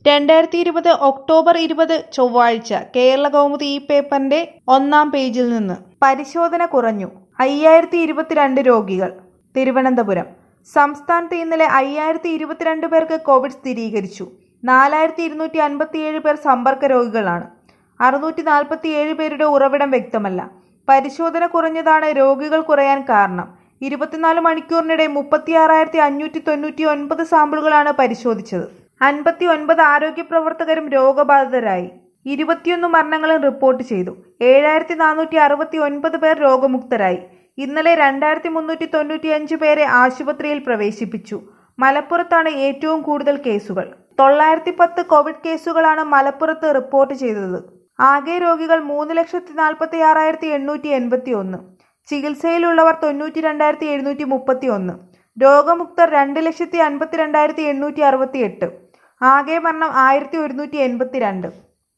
രണ്ടായിരത്തി ഇരുപത് ഒക്ടോബർ ഇരുപത് ചൊവ്വാഴ്ച കേരള കൗമുദി ഈ പേപ്പറിന്റെ ഒന്നാം പേജിൽ നിന്ന് പരിശോധന കുറഞ്ഞു അയ്യായിരത്തി ഇരുപത്തിരണ്ട് രോഗികൾ തിരുവനന്തപുരം സംസ്ഥാനത്ത് ഇന്നലെ അയ്യായിരത്തി ഇരുപത്തിരണ്ട് പേർക്ക് കോവിഡ് സ്ഥിരീകരിച്ചു നാലായിരത്തി ഇരുന്നൂറ്റി അൻപത്തിയേഴ് പേർ സമ്പർക്ക രോഗികളാണ് അറുന്നൂറ്റി നാൽപ്പത്തിയേഴ് പേരുടെ ഉറവിടം വ്യക്തമല്ല പരിശോധന കുറഞ്ഞതാണ് രോഗികൾ കുറയാൻ കാരണം ഇരുപത്തിനാല് മണിക്കൂറിനിടെ മുപ്പത്തിയാറായിരത്തി അഞ്ഞൂറ്റി തൊണ്ണൂറ്റി ഒൻപത് സാമ്പിളുകളാണ് പരിശോധിച്ചത് അൻപത്തി ഒൻപത് ആരോഗ്യ പ്രവർത്തകരും രോഗബാധിതരായി ഇരുപത്തിയൊന്ന് മരണങ്ങളും റിപ്പോർട്ട് ചെയ്തു ഏഴായിരത്തി നാനൂറ്റി അറുപത്തി ഒൻപത് പേർ രോഗമുക്തരായി ഇന്നലെ രണ്ടായിരത്തി മുന്നൂറ്റി തൊണ്ണൂറ്റി അഞ്ച് പേരെ ആശുപത്രിയിൽ പ്രവേശിപ്പിച്ചു മലപ്പുറത്താണ് ഏറ്റവും കൂടുതൽ കേസുകൾ തൊള്ളായിരത്തി പത്ത് കോവിഡ് കേസുകളാണ് മലപ്പുറത്ത് റിപ്പോർട്ട് ചെയ്തത് ആകെ രോഗികൾ മൂന്ന് ലക്ഷത്തി നാൽപ്പത്തി ആറായിരത്തി എണ്ണൂറ്റി എൺപത്തി ഒന്ന് ചികിത്സയിലുള്ളവർ തൊണ്ണൂറ്റി രണ്ടായിരത്തി എഴുന്നൂറ്റി മുപ്പത്തി ഒന്ന് രോഗമുക്തർ രണ്ട് ലക്ഷത്തി അൻപത്തി രണ്ടായിരത്തി എണ്ണൂറ്റി അറുപത്തി എട്ട് ആകെ മരണം ആയിരത്തി ഒരുന്നൂറ്റി എൺപത്തി രണ്ട്